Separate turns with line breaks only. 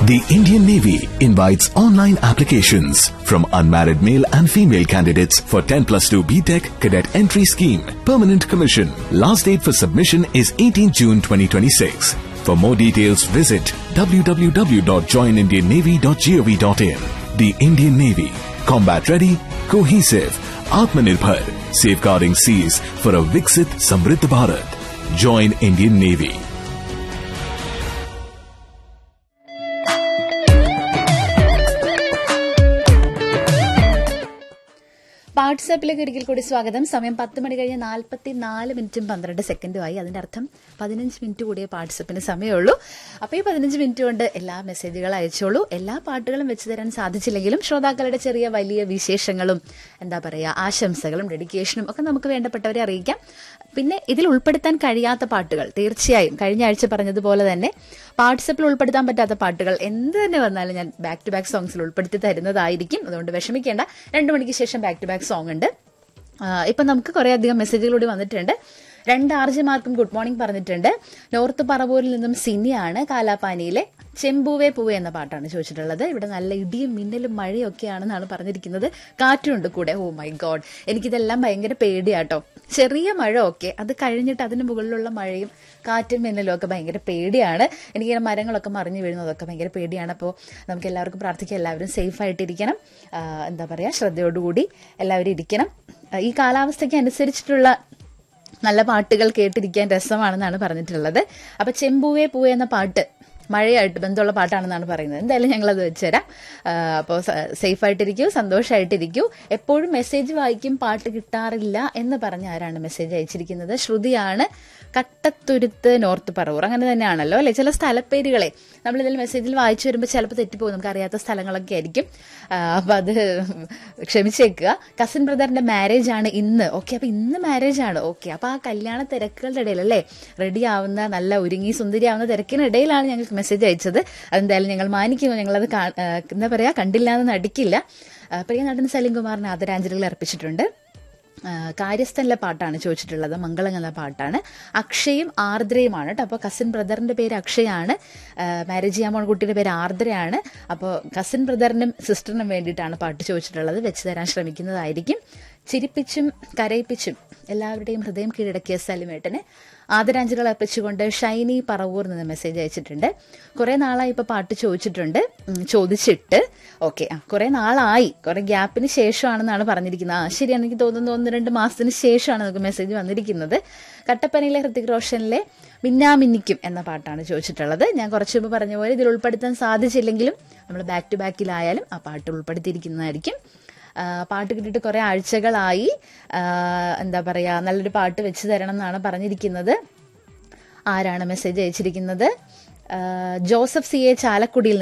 The Indian Navy invites online applications from unmarried male and female candidates for 10 plus 2 BTEC cadet entry scheme, permanent commission. Last date for submission is 18 June 2026. For more details, visit www.joinindiannavy.gov.in. The Indian Navy, combat ready, cohesive, Atmanirbhar, safeguarding seas for a Viksit Samriddh Bharat. Join Indian Navy.
വാട്സാപ്പിലേക്ക് ഒരിക്കൽ കൂടി സ്വാഗതം സമയം പത്ത് മണി കഴിഞ്ഞ് നാൽപ്പത്തി നാല് മിനിറ്റും പന്ത്രണ്ട് സെക്കൻഡുമായി അതിന്റെ അർത്ഥം പതിനഞ്ച് മിനിറ്റ് കൂടിയേ വാട്സപ്പിന് സമയമുള്ളൂ അപ്പോൾ ഈ പതിനഞ്ച് മിനിറ്റ് കൊണ്ട് എല്ലാ മെസ്സേജുകളും അയച്ചോളൂ എല്ലാ പാട്ടുകളും വെച്ച് തരാൻ സാധിച്ചില്ലെങ്കിലും ശ്രോതാക്കളുടെ ചെറിയ വലിയ വിശേഷങ്ങളും എന്താ പറയുക ആശംസകളും ഡെഡിക്കേഷനും ഒക്കെ നമുക്ക് വേണ്ടപ്പെട്ടവരെ അറിയിക്കാം പിന്നെ ഇതിൽ ഉൾപ്പെടുത്താൻ കഴിയാത്ത പാട്ടുകൾ തീർച്ചയായും കഴിഞ്ഞ ആഴ്ച പറഞ്ഞതുപോലെ തന്നെ വാട്സപ്പിൽ ഉൾപ്പെടുത്താൻ പറ്റാത്ത പാട്ടുകൾ എന്ത് തന്നെ വന്നാലും ഞാൻ ബാക്ക് ടു ബാക്ക് സോങ്സിൽ ഉൾപ്പെടുത്തി തരുന്നതായിരിക്കും അതുകൊണ്ട് വിഷമിക്കേണ്ട രണ്ടു മണിക്ക് ശേഷം ബാക്ക് ടു ബാക്ക് സോങ് ഉണ്ട് ഇപ്പൊ നമുക്ക് കുറെ അധികം മെസ്സേജുകളൂടി വന്നിട്ടുണ്ട് രണ്ട് ആർജിമാർക്കും ഗുഡ് മോർണിംഗ് പറഞ്ഞിട്ടുണ്ട് നോർത്ത് പറവൂരിൽ നിന്നും സിനിയാണ് കാലാപാനിയിലെ ചെമ്പൂവേ പൂവേ എന്ന പാട്ടാണ് ചോദിച്ചിട്ടുള്ളത് ഇവിടെ നല്ല ഇടിയും മിന്നലും മഴയും ഒക്കെയാണെന്നാണ് പറഞ്ഞിരിക്കുന്നത് കാറ്റുണ്ട് കൂടെ ഓ മൈ ഗോഡ് എനിക്കിതെല്ലാം ഭയങ്കര പേടിയാട്ടോ ചെറിയ മഴ ഒക്കെ അത് കഴിഞ്ഞിട്ട് അതിന് മുകളിലുള്ള മഴയും കാറ്റും മിന്നലും ഒക്കെ ഭയങ്കര പേടിയാണ് എനിക്കിങ്ങനെ മരങ്ങളൊക്കെ മറിഞ്ഞു വീഴുന്നതൊക്കെ ഭയങ്കര പേടിയാണ് അപ്പോൾ നമുക്ക് എല്ലാവർക്കും പ്രാർത്ഥിക്കാം എല്ലാവരും സേഫ് ആയിട്ടിരിക്കണം എന്താ പറയുക ശ്രദ്ധയോടുകൂടി എല്ലാവരും ഇരിക്കണം ഈ കാലാവസ്ഥയ്ക്ക് അനുസരിച്ചിട്ടുള്ള നല്ല പാട്ടുകൾ കേട്ടിരിക്കാൻ രസമാണെന്നാണ് പറഞ്ഞിട്ടുള്ളത് അപ്പൊ ചെമ്പൂവേ പൂവേ എന്ന പാട്ട് മഴയായിട്ട് ബന്ധമുള്ള പാട്ടാണെന്നാണ് പറയുന്നത് എന്തായാലും ഞങ്ങളത് വെച്ചുതരാം അപ്പോൾ സേഫായിട്ടിരിക്കൂ സന്തോഷമായിട്ടിരിക്കൂ എപ്പോഴും മെസ്സേജ് വായിക്കും പാട്ട് കിട്ടാറില്ല എന്ന് പറഞ്ഞ ആരാണ് മെസ്സേജ് അയച്ചിരിക്കുന്നത് ശ്രുതിയാണ് കട്ടത്തുരുത്ത് നോർത്ത് പറവൂർ അങ്ങനെ തന്നെയാണല്ലോ അല്ലെ ചില സ്ഥലപ്പേരുകളെ നമ്മൾ ഇതിൽ മെസ്സേജിൽ വായിച്ചു വരുമ്പോൾ ചിലപ്പോൾ തെറ്റിപ്പോകും നമുക്ക് അറിയാത്ത സ്ഥലങ്ങളൊക്കെ ആയിരിക്കും അപ്പം അത് ക്ഷമിച്ചേക്കുക കസിൻ ബ്രദറിന്റെ മാരേജ് ആണ് ഇന്ന് ഓക്കെ അപ്പം ഇന്ന് മാരേജ് ആണ് ഓക്കെ അപ്പം ആ കല്യാണ തിരക്കുകളുടെ ഇടയിൽ അല്ലേ റെഡി ആവുന്ന നല്ല ഒരുങ്ങി സുന്ദരിയാവുന്ന തിരക്കിനിടയിലാണ് ഞങ്ങൾക്ക് മെസ്സേജ് അയച്ചത് അതെന്തായാലും ഞങ്ങൾ മാനിക്കുന്നു ഞങ്ങളത് എന്താ പറയാ കണ്ടില്ല എന്ന് നടിക്കില്ല പ്രിയ നടൻ സലീം കുമാറിന് ആദരാഞ്ജലികൾ അർപ്പിച്ചിട്ടുണ്ട് കാര്യസ്ഥനിലെ പാട്ടാണ് ചോദിച്ചിട്ടുള്ളത് മംഗളം എന്ന പാട്ടാണ് അക്ഷയും ആർദ്രയുമാണ് കേട്ടോ അപ്പോൾ കസിൻ ബ്രദറിന്റെ പേര് അക്ഷയാണ് മാരേജ് ചെയ്യാൻ പോണ കുട്ടിയുടെ പേര് ആർദ്രയാണ് അപ്പോൾ കസിൻ ബ്രദറിനും സിസ്റ്ററിനും വേണ്ടിയിട്ടാണ് പാട്ട് ചോദിച്ചിട്ടുള്ളത് വെച്ച് തരാൻ ശ്രമിക്കുന്നതായിരിക്കും ചിരിപ്പിച്ചും കരയിപ്പിച്ചും എല്ലാവരുടെയും ഹൃദയം കീഴടക്കിയ സലിമേട്ടന് ആദരാഞ്ജലികൾ അർപ്പിച്ചുകൊണ്ട് ഷൈനി പറവൂർ നിന്ന് മെസ്സേജ് അയച്ചിട്ടുണ്ട് കുറെ നാളായി ഇപ്പൊ പാട്ട് ചോദിച്ചിട്ടുണ്ട് ചോദിച്ചിട്ട് ഓക്കെ ആ കുറെ നാളായി കുറെ ഗ്യാപ്പിന് ശേഷമാണെന്നാണ് പറഞ്ഞിരിക്കുന്നത് ആ ശരിയാണ് എനിക്ക് തോന്നുന്നു ഒന്ന് രണ്ട് മാസത്തിന് ശേഷമാണ് നമുക്ക് മെസ്സേജ് വന്നിരിക്കുന്നത് കട്ടപ്പനയിലെ ഹൃത്തിക് റോഷനിലെ മിന്നാമിന്നിക്കും എന്ന പാട്ടാണ് ചോദിച്ചിട്ടുള്ളത് ഞാൻ കുറച്ച് മുമ്പ് പറഞ്ഞ പോലെ ഇതിൽ ഉൾപ്പെടുത്താൻ സാധിച്ചില്ലെങ്കിലും നമ്മൾ ബാക്ക് ടു ബാക്കിലായാലും ആ പാട്ട് ഉൾപ്പെടുത്തിയിരിക്കുന്നതായിരിക്കും പാട്ട് കിട്ടിയിട്ട് കുറെ ആഴ്ചകളായി എന്താ പറയാ നല്ലൊരു പാട്ട് വെച്ച് തരണം എന്നാണ് പറഞ്ഞിരിക്കുന്നത് ആരാണ് മെസ്സേജ് അയച്ചിരിക്കുന്നത് ജോസഫ് സി എ ചാലക്കുടിയിൽ